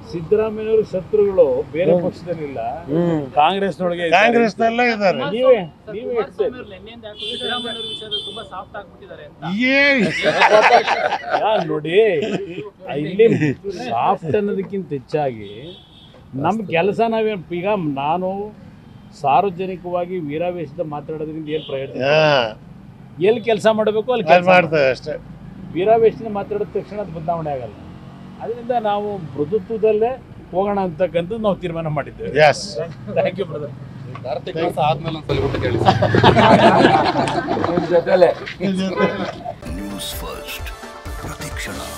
ಸಿದ್ದರಾಮಯ್ಯವ್ರ ಶತ್ರುಗಳು ಬೇರೆ ಪಕ್ಷದಲ್ಲಿಲ್ಲ ಹ್ಮ್ ಕಾಂಗ್ರೆಸ್ನೊಳಗೆ ಇದ್ದಾರೆ. ಕಾಂಗ್ರೆಸ್ನಲ್ಲೇ ಇದ್ದಾರೆ ನೀವೇ ನೀವೇ ಹೇಳ್ತೀರಿ. ಕುಮಾರಸ್ವಾಮಿ ಅವ್ರು ನಿನ್ನೆಯಿಂದ ಯಾಕೋ ಸಿದ್ದರಾಮಯ್ಯ ಅವ್ರ ವಿಷಯದಲ್ಲಿ ತುಂಬಾ ಸಾಫ್ಟ್ ಆಗ್ಬಿಟ್ಟಿದ್ದಾರೆ ಅಂತ ಏ ಯಾ, ನೋಡಿ ಇಲ್ಲಿ ಸಾಫ್ಟ್ ಅನ್ನೋದಕ್ಕಿಂತ ಹೆಚ್ಚಾಗಿ ನಮ್ಮ ಕೆಲಸ ನಾವೇನು ಈಗ ನಾನು ಸಾರ್ವಜನಿಕವಾಗಿ ವೀರಾವೇಶದ ಮಾತಾಡೋದ್ರಿಂದ ಏನು ಪ್ರಯೋಜನ ಹಾ ಎಲ್ಲಿ ಕೆಲಸ ಮಾಡಬೇಕು ಅಲ್ಲಿ ಅದ್ ಕೆಲಸ ಮಾಡ್ತೇವೆ ಅಷ್ಟೇ ವೀರಾವೇಶದಿಂದ ಮಾತಾಡಿದ ತಕ್ಷಣ ಅದು ಬದಲಾವಣೆ ಆಗಲ್ಲ ಅದರಿಂದ ನಾವು ಮೃದುತ್ವದಲ್ಲೇ ಹೋಗೋಣ ಅಂತಕ್ಕಂಥದ್ದು ನಾವು ತೀರ್ಮಾನ ಮಾಡಿದ್ದೇವೆ yes thank you brother Kartik ಮಾಸ ಆದ್ಮೇಲೆ ಒಂದ್ಸಲ ಊಟ ಕೇಳಿ ನ್ಯೂಸ್ ಫಸ್ಟ್ ಪ್ರತಿಕ್ಷಣ